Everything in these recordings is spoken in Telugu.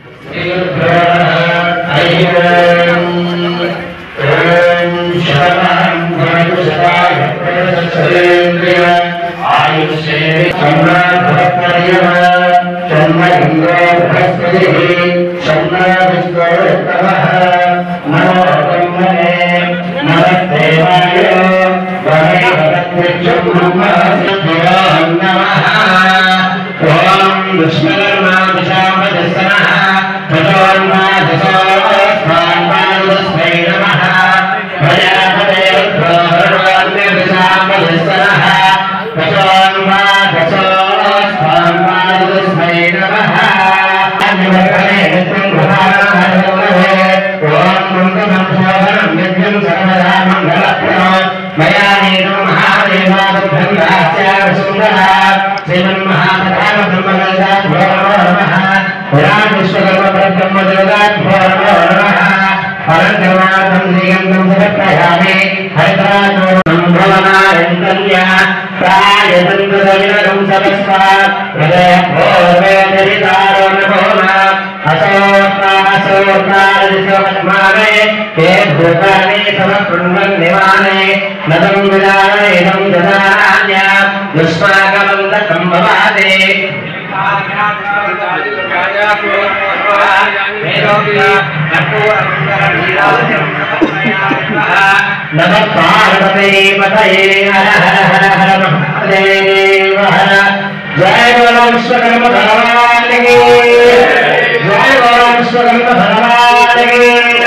నమ పార్వతే పతయే హర హర హర హర మహాదేవ హర జయ బోలో విశ్వకర్మ భగవానికి జయ బోలో విశ్వకర్మ భగవానికి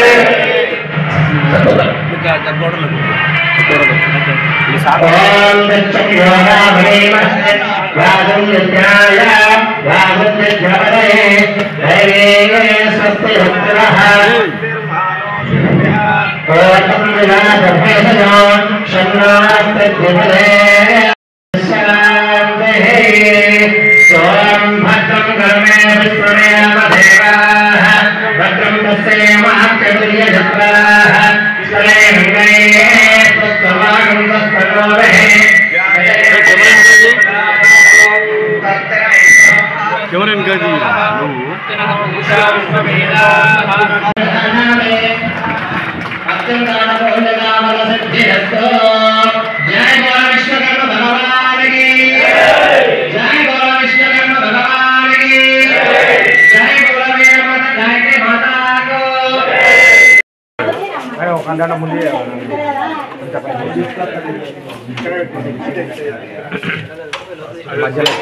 ఓం దచ్చం యోగాభేమస్తే రాజం యజ్ఞాయ రాజం యజ్ఞపదయే దైవేవ స్వస్తి భక్తులః ఓం వినాశభేషజో షణ్ణాస్త్రిపదే శాంతిః ఓం భద్రం కర్మే విశ్వమేవదేవాః భద్రం తస్యేమాఖ్యతుల్యజత్రాः స్థలే హృదయే తత్సమాగం తత్పరోభే ఎవరు వెనకాల నువ్వు జయ గోర విశ్వకర్మ భగవానికి జయ గోర విశ్వకర్మ భగవానికి జయ గోర వీరమాత గాయత్రి మాతాకు ఒక గంట ముందే మధ్యలో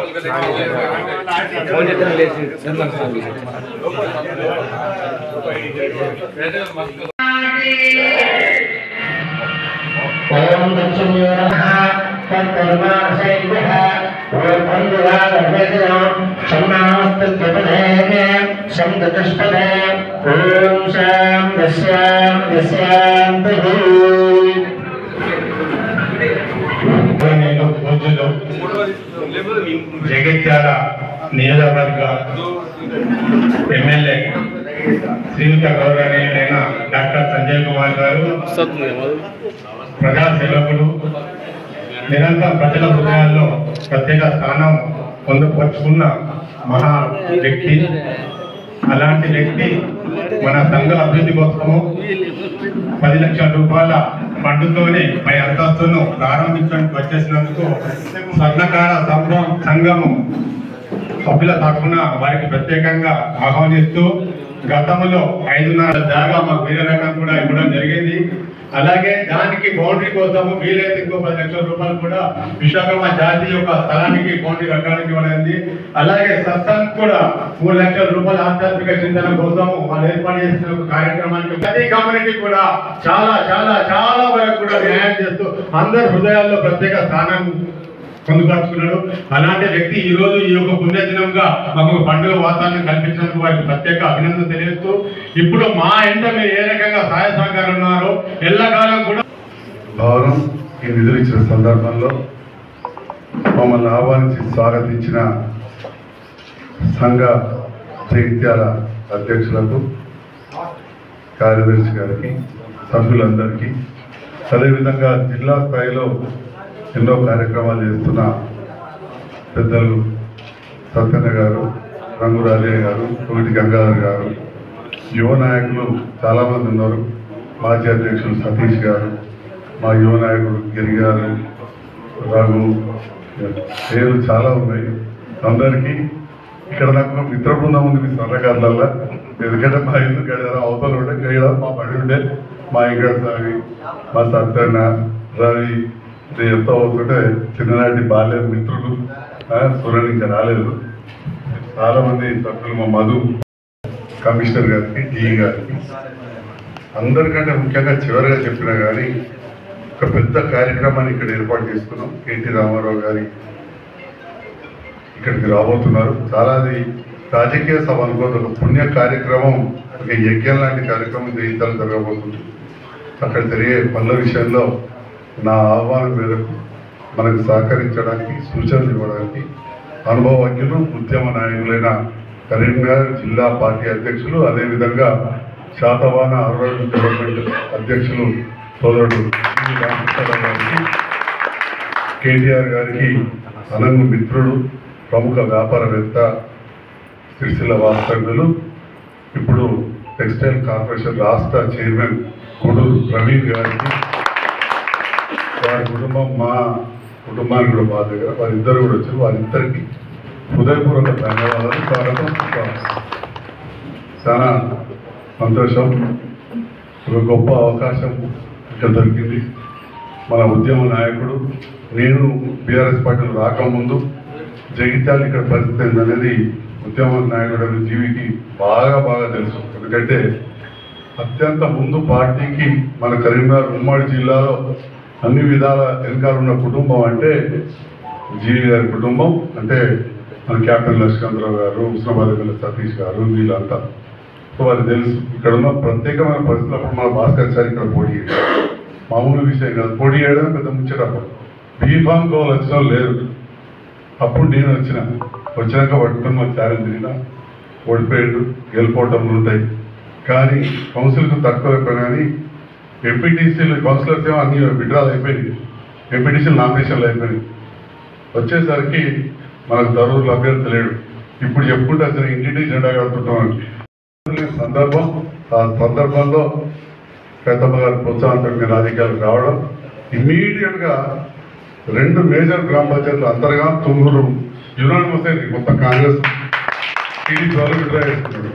ఫోన్ చేస్తే లేచి ఓం దక్షిణయోరః తత్తర్మాశైవః ఓం పండురాగర్భేజనం సన్నాస్తత్యపదే సంతతిష్టదే ఓం శాం దశ్యాం దశ్యాంతిః నేను రోజులు జగిత్యాల నియోజకవర్గ ఎమ్మెల్యే శ్రీయుత గౌరవనీయులైన డాక్టర్ సంజయ్ కుమార్ గారు ప్రజా సేవకులు నిరంతరం ప్రజల హృదయాల్లో ప్రత్యేక స్థానం పొందుపరుచుకున్న మహా వ్యక్తి అలాంటి వ్యక్తి మన సంఘ అభివృద్ధి కోసము పది లక్షల రూపాయల ఫండ్తోనే పై అంతస్తును ప్రారంభించడానికి వచ్చేసినందుకు స్వర్ణకార సంఘం సంఘము సభ్యుల తరఫున వారికి ప్రత్యేకంగా ఆహ్వానిస్తూ గతంలో ఐదున్నర జాగా మాకు వేరే రకం కూడా ఇవ్వడం జరిగింది అలాగే దానికి బౌండరీ కోసము వీలైతే ఇంకో పది లక్షల రూపాయలు కూడా విశాఖపట్నం జాతి యొక్క స్థలానికి బౌండరీ కట్టడానికి ఇవ్వడానికి అలాగే సత్సానికి కూడా మూడు లక్షల రూపాయల ఆధ్యాత్మిక చింతన కోసము వాళ్ళు ఏర్పాటు చేసిన ఒక కార్యక్రమానికి ప్రతి కమ్యూనిటీ కూడా చాలా చాలా చాలా వరకు కూడా న్యాయం చేస్తూ అందరి హృదయాల్లో ప్రత్యేక స్థానం పొందుపరుచుకున్నాడు అలాంటి వ్యక్తి ఈ రోజు ఈ యొక్క పుణ్యదినంగా మాకు ఒక పండుగ వాతావరణం కల్పించినందుకు వారికి ప్రత్యేక అభినందన తెలియజేస్తూ ఇప్పుడు మా ఇంట మీరు ఏ రకంగా సహాయ సహకారం ఉన్నారో ఎల్లకాలం కూడా భవనం ఈ నిధులు ఇచ్చిన సందర్భంలో మమ్మల్ని ఆహ్వానించి స్వాగతించిన సంఘ జగిత్యాల అధ్యక్షులకు కార్యదర్శి గారికి సభ్యులందరికీ అదేవిధంగా జిల్లా స్థాయిలో ఎన్నో కార్యక్రమాలు చేస్తున్న పెద్దలు సత్యన్న గారు రంగు రాజయ్య గారు తొమ్మిది గంగాధర్ గారు యువ నాయకులు చాలామంది ఉన్నారు మాజీ అధ్యక్షులు సతీష్ గారు మా యువ నాయకుడు గిరి గారు రఘు పేర్లు చాలా ఉన్నాయి అందరికీ ఇక్కడ నాకు ఒక మిత్ర బృందం ఉంది మీ సన్నగారులల్లా ఎందుకంటే మా ఇల్లు గడియారం అవతల ఉండే గడియారం మా బడి ఉండే మా ఇంకా సాగి మా సత్యన్న రవి ఇది ఎంతో అవుతుంటే చిన్ననాటి బాల్య మిత్రులు ఆ, సురన్ ఇంకా రాలేదు చాలా మంది సభ్యులు మా మధు కమిషనర్ గారికి డిఈ గారికి అందరికంటే ముఖ్యంగా చివరిగా చెప్పినా కానీ ఒక పెద్ద కార్యక్రమాన్ని ఇక్కడ ఏర్పాటు చేసుకున్నాం కేటీ రామారావు గారి ఇక్కడికి రాబోతున్నారు చాలా అది రాజకీయ సభ అనుకోదు ఒక పుణ్య కార్యక్రమం ఒక యజ్ఞం లాంటి కార్యక్రమం జయించాలని జరగబోతుంది అక్కడ జరిగే పనుల విషయంలో నా ఆహ్వానం మేరకు మనకు సహకరించడానికి సూచనలు ఇవ్వడానికి అనుభవజ్ఞులు ఉద్యమ నాయకులైన కరీంనగర్ జిల్లా పార్టీ అధ్యక్షులు అదేవిధంగా శాతవాన అర్బన్ డెవలప్మెంట్ అధ్యక్షులు సోదరుడు సి. రామకృష్ణరావు గారికి కేటీఆర్ గారికి అనంగు మిత్రుడు ప్రముఖ వ్యాపారవేత్త సిరిసిల్ల వాస్తవ్యులు ఇప్పుడు టెక్స్టైల్ కార్పొరేషన్ రాష్ట్ర చైర్మన్ కొడూరు ప్రవీణ్ గారికి వారి కుటుంబం మా కుటుంబానికి కూడా బాధ దగ్గర వారిద్దరు కూడా వచ్చారు వారిద్దరికి హృదయపూర్వక ధన్యవాదాలు స్వాగతం సుస్వాగతం. చాలా సంతోషం ఒక గొప్ప అవకాశం ఇక్కడ దొరికింది మన ఉద్యమ నాయకుడు నేను బీఆర్ఎస్ పార్టీలు రాకముందు జగిత్యాల ఇక్కడ పరిస్థితి ఏందనేది ఉద్యమ నాయకుడు జీవికి బాగా బాగా తెలుసు ఎందుకంటే అత్యంత ముందు పార్టీకి మన కరీంనగర్ ఉమ్మడి జిల్లాలో అన్ని విధాల వెనకాల ఉన్న కుటుంబం అంటే జీవి గారి కుటుంబం అంటే మన క్యాప్టెన్ లక్ష్మణరావు గారు ఉస్మాబాద్ ఎమ్మెల్యే సతీష్ గారు వీళ్ళంతా సో వారికి తెలుసు ఇక్కడ ఉన్న ప్రత్యేకమైన పరిస్థితులప్పుడు మన భాస్కర్ సార్ ఇక్కడ పోటీ చేశారు మామూలు విషయం కాదు పోటీ చేయడం పెద్ద ముచ్చటప్పుడు బీఫామ్ గోల్ వచ్చిన వాళ్ళు లేరు అప్పుడు నేను వచ్చిన వచ్చినాక పట్టుకుని మా ఛాలెంజ్ తిరిగిన ఓడిపోయాడు గెలిపోవటంలు ఉంటాయి కానీ కౌన్సిల్కు తక్కువ అయిపోయినా కానీ ఎంపీటీసీలు కౌన్సిలర్స్ ఏమో అన్ని విడ్రాల్ అయిపోయింది ఎంపీటీసీలు నామినేషన్లు అయిపోయినాయి వచ్చేసరికి మనకు దరూరులు అభ్యర్థి లేడు ఇప్పుడు చెప్పుకుంటే అసలు ఇంటింటి జెండా కడుతుంటాం సందర్భం ఆ సందర్భంలో పెద్దమ్మ గారి ప్రోత్సాహంతో నేను రాజకీయాలకు రావడం ఇమ్మీడియట్ గా రెండు మేజర్ గ్రామ పంచాయతీలు అంతర్గా తుంగూరు యునానిమస్ అయింది మొత్తం కాంగ్రెస్ టీడీపీ వాళ్ళు విడ్రా చేసుకున్నాడు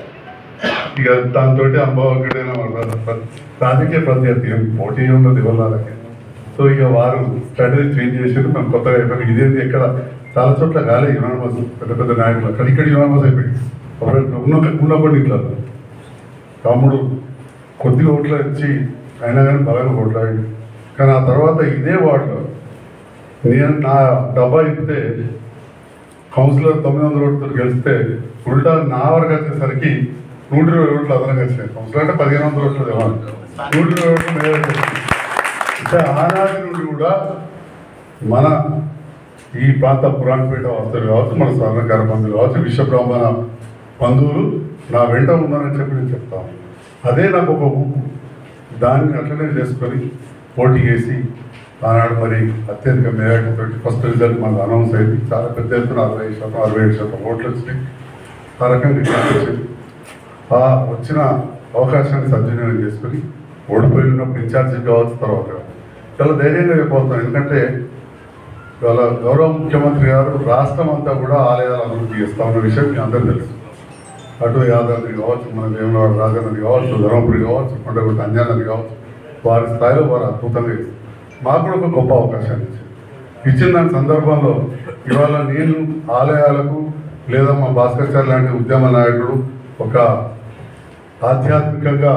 ఇక దాంతో అనుభవజ్ఞుడైన మన ప్ర- రాజకీయ ప్రత్యర్థి ఏం పోటీ ఉన్నది వాళ్ళకి సో ఇక వారు స్ట్రాటజీ చేంజ్ చేసారు మనం కొత్తగా అయిపోయింది ఇదేంటి ఎక్కడ చాలా చోట్ల కాలే యునానిమస్ పెద్ద పెద్ద నాయకులు అక్కడ ఇక్కడ యునానిమస్ అయిపోయింది అప్పుడు ఉన్న ఉన్నప్పటి ఇట్లా తమ్ముడు కొద్దిగా ఓట్లు వచ్చి అయినా కానీ బలంగా ఓట్లాడి కానీ ఆ తర్వాత ఇదే వార్డులో నేను నా డబ్బా ఇస్తే కౌన్సిలర్ తొమ్మిది వందల ఓట్లతో గెలిస్తే ఉల్టా నా వరకు వచ్చేసరికి నూట ఇరవై ఓట్లు అదనంగా వచ్చినాయి కౌన్సిలర్ అంటే పదిహేను వందల ఓట్లు ఇవ్వాలి నూట ఇరవై ఓట్లు మెజారిటీ వచ్చింది. అంటే ఆనాటి నుండి కూడా మన ఈ ప్రాంత పురాణపేట వాస్తులు కావచ్చు మన స్వర్ణకార బంధువులు కావచ్చు విశ్వబ్రహ్మణ బంధువులు నా వెంట ఉన్నారని చెప్పి నేను చెప్తాను అదే నాకు ఒక ఊపు దాన్ని అట్లనే చేసుకొని పోటీ చేసి ఆనాడు మరి అత్యధిక మెజార్టీతో ఫస్ట్ రిజల్ట్ మనకు అనౌన్స్ అయింది చాలా పెద్ద ఎత్తున అరవై శాతం అరవై ఏడు శాతం ఓట్లు వచ్చినాయి ఆ రకంగా రిజల్ట్ వచ్చింది ఆ వచ్చిన అవకాశాన్ని సద్వినియోగం చేసుకుని ఓడిపోయి ఉన్నప్పుడు ఇన్ఛార్జి కావచ్చు తర్వాత చాలా ధైర్యంగా చెప్పబోతున్నాం ఎందుకంటే ఇవాళ గౌరవ ముఖ్యమంత్రి గారు రాష్ట్రం అంతా కూడా ఆలయాలు అభివృద్ధి చేస్తా ఉన్న విషయం మీ అందరూ తెలుసు అటు యాదాద్రి కావచ్చు మన వేములవాడ రాజనది కావచ్చు ధర్మపురి కావచ్చు కొండగుట్ట అంజానది కావచ్చు వారి స్థాయిలో వారు అద్భుతంగా చేస్తారు మాకు కూడా ఒక గొప్ప అవకాశాన్ని ఇచ్చింది ఇచ్చిన దాని సందర్భంలో ఇవాళ నేను ఆలయాలకు లేదా మా భాస్కర్ లాంటి ఉద్యమ నాయకుడు ఒక ఆధ్యాత్మికంగా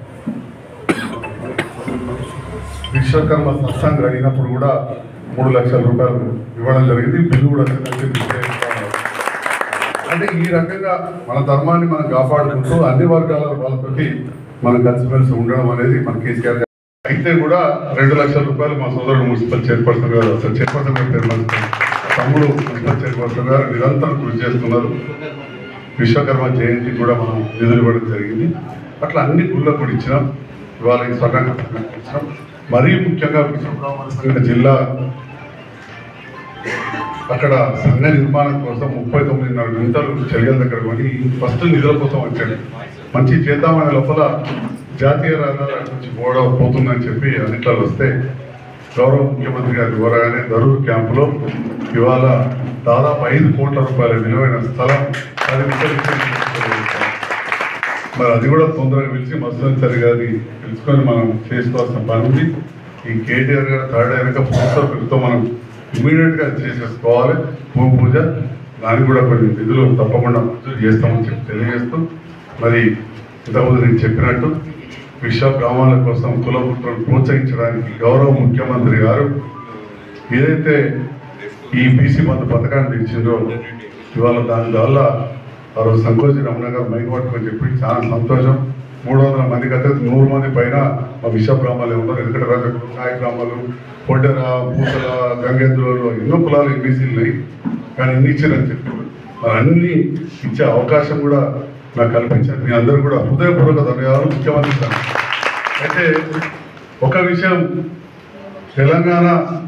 విశ్వకర్మ సత్సంగ్ అడిగినప్పుడు కూడా మూడు లక్షల రూపాయలు ఇవ్వడం జరిగింది బిల్లు కూడా చిన్నది విజయవాడ. అంటే ఈ రకంగా మన ధర్మాన్ని మనం కాపాడుకుంటూ అన్ని వర్గాల వాళ్ళతోటి మనం కలిసిమెలిసి ఉండడం అనేది మన కేసీఆర్ గారు అయితే కూడా రెండు లక్షల రూపాయలు మా సోదరుడు మున్సిపల్ చైర్పర్సన్ గారు అసలు చైర్పర్సన్ గారు పేరు మర్చిపోయాను. తమ్ముడు మున్సిపల్ చైర్పర్సన్ గారు నిరంతరం కృషి చేస్తున్నారు విశ్వకర్మ జయంతి కూడా మనం నిధులు ఇవ్వడం జరిగింది అట్లా అన్ని గుళ్ళకు కూడా ఇచ్చినాం ఇవాళ ఈ స్వర్ణంగా ఇచ్చినాం మరీ ముఖ్యంగా విశ్వబ్రాహ్మణ సంఘ జిల్లా అక్కడ సంఘ నిర్మాణం కోసం ముప్పై తొమ్మిదిన్నర గంటలు చెల్లెల దగ్గర కొని ఫస్ట్ నిధుల కోసం వచ్చాడు మంచి చేద్దామనే లోపల జాతీయ రహదారి అటు నుంచి పోడ పోతుందని చెప్పి అన్నిట్లో వస్తే గౌరవ ముఖ్యమంత్రి గారి కోరగానే దరూర్ క్యాంపులో ఇవాళ దాదాపు ఐదు కోట్ల రూపాయల విలువైన స్థలం అది విస్తరించారు. మరి అది కూడా తొందరగా పిలిచి మసూద్ సరి గారిని పిలుచుకొని మనం చేసుకోవాల్సిన పని ఉంది ఈ కేటీఆర్ గారు థర్డ్ అయినాక ప్రభుత్వ పిలుతో మనం ఇమీడియట్ గా చేసేసుకోవాలి భూమి పూజ దానికి కూడా కొన్ని నిధులు తప్పకుండా మంజూరు చేస్తామని చెప్పి తెలియజేస్తూ మరి ఇంతకుముందు నేను చెప్పినట్టు విశ్వ గ్రామాల కోసం కులపుత్రులను ప్రోత్సహించడానికి గౌరవ ముఖ్యమంత్రి గారు ఏదైతే ఈ బీసీ బంధు పథకాన్ని తెచ్చిందో ఇవాళ దాని వల్ల ఆ రోజు సంకోచి రమణ గారు మైక్ పట్టుకొని చెప్పి చాలా సంతోషం మూడు వందల మందికి అయితే నూరు మంది పైన మా విష గ్రామాలు ఉన్నారు ఎందుకంటే రజకులు నాయ గ్రామాలు పొడ్డెర పూసల గంగెద్దులు ఎన్నో కులాలు ఎంబీసీలు ఉన్నాయి కానీ ఎన్ని ఇచ్చారని చెప్పి మరి అన్ని ఇచ్చే అవకాశం కూడా నాకు కల్పించారు మీ అందరూ కూడా హృదయపూర్వక ధన్యవాదాలు ముఖ్యమంత్రి సార్ అయితే ఒక విషయం తెలంగాణ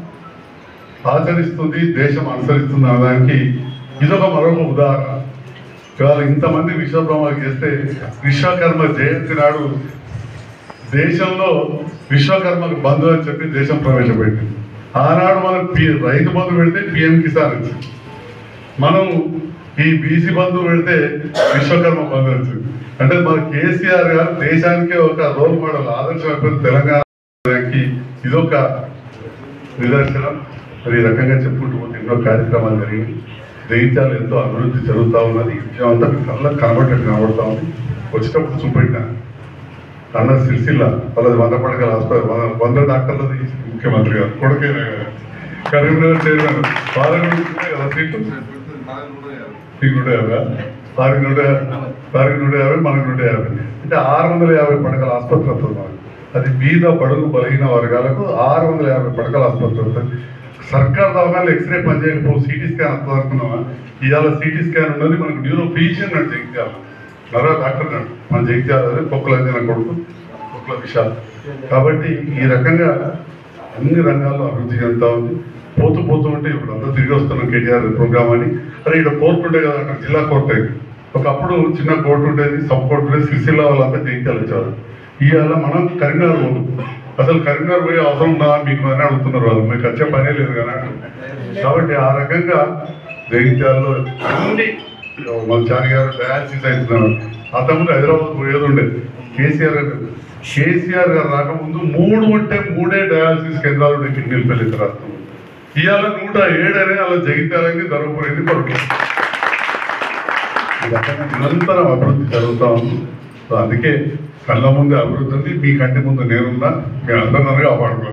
ఆచరిస్తుంది దేశం అనుసరిస్తుంది అనడానికి ఇదొక మరొక ఉదాహరణ ఇవాళ ఇంతమంది విశ్వబ్రహ్మలు చేస్తే విశ్వకర్మ జయంతి నాడు దేశంలో విశ్వకర్మకు బంధు అని చెప్పి దేశం ప్రవేశపెట్టింది ఆనాడు మనం పి రైతు బంధు పెడితే పిఎం కిసాన్ వచ్చింది మనం ఈ బీసీ బంధు పెడితే విశ్వకర్మ బంధు వచ్చింది అంటే మన కేసీఆర్ గారు దేశానికే ఒక రోల్ మోడల్ ఆదర్శం అయిపోయింది తెలంగాణకి ఇదొక నిదర్శనం మరి ఈ రకంగా చెప్పుకుంటూ పోతే ఎన్నో కార్యక్రమాలు జరిగినాయి జగిత్యాలు ఎంతో అభివృద్ధి జరుగుతూ ఉన్నది ఈ విషయం అంతా మీకు కళ్ళకు కనబడ్డట్టు కనబడతా ఉంది వచ్చేటప్పుడు చూపెట్టిన అన్న సిరిసిల్ల వాళ్ళది వంద పడకల హాస్పిటల్ వంద వంద డాక్టర్లది ముఖ్యమంత్రి గారు కొడుకే కరీంనగర్ చైర్మన్ వాళ్ళకి కూడా కదా సీట్లు మీకు నూట యాభై వారికి నూట వారికి నూట యాభై మనకి నూట యాభై అంటే ఆరు వందల యాభై పడకల ఆసుపత్రి వస్తుంది మనకి అది బీద బడుగు బలహీన వర్గాలకు ఆరు వందల యాభై పడకల ఆసుపత్రి వస్తుంది సర్కార్ దవాఖానలు ఎక్స్రే పని చేయకపో సిటీ స్కాన్ అంత అనుకున్నామా ఇవాళ సిటీ స్కాన్ ఉన్నది మనకు న్యూరో ఫిజిషియన్ నన్ను జగిత్యాల నరా డాక్టర్ నన్ను మన జగిత్యాల కుక్కల నా కొడుకు కుక్కల విషయాలు కాబట్టి ఈ రకంగా అన్ని రంగాల్లో అభివృద్ధి చెందుతా ఉంది పోతూ పోతూ ఉంటే ఇప్పుడు అంతా తిరిగి వస్తున్నాం కేటీఆర్ ప్రోగ్రామ్ అని అరే ఇక్కడ కోర్టు ఉండే కదా అక్కడ జిల్లా కోర్టు అయింది ఒకప్పుడు చిన్న కోర్టు ఉండేది సబ్ కోర్టు ఉండేది సిరిసిల్ల వాళ్ళంతా జయించాలి వచ్చారు ఇవాళ మనం కరీంనగర్ పోదు అసలు కరీంనగర్ పోయే అవసరం ఉందా మీకు అని అడుగుతున్నారు వాళ్ళు మీకు వచ్చే పనే లేదు కదా కాబట్టి ఆ రకంగా జగిత్యాలలో అన్ని మన చారి గారు డయాలసిస్ అవుతున్నారు అంతకుముందు హైదరాబాద్ పోయేది ఉండేది కేసీఆర్ గారు కేసీఆర్ గారు రాకముందు మూడు అంటే మూడే డయాలసిస్ కేంద్రాలు ఉండే కిడ్నీలు పెళ్లి రాష్ట్రం ఇవాళ నూట ఏడనే అలా జగిత్యాలైంది ధర్మపురైంది కొడుకు ఈ రకంగా నిరంతరం అభివృద్ధి జరుగుతూ ఉంది సో అందుకే కళ్ళ ముందే అభివృద్ధి ఉంది మీ కంటి ముందు నేనున్నా మీ అందరినీ కాపాడుకో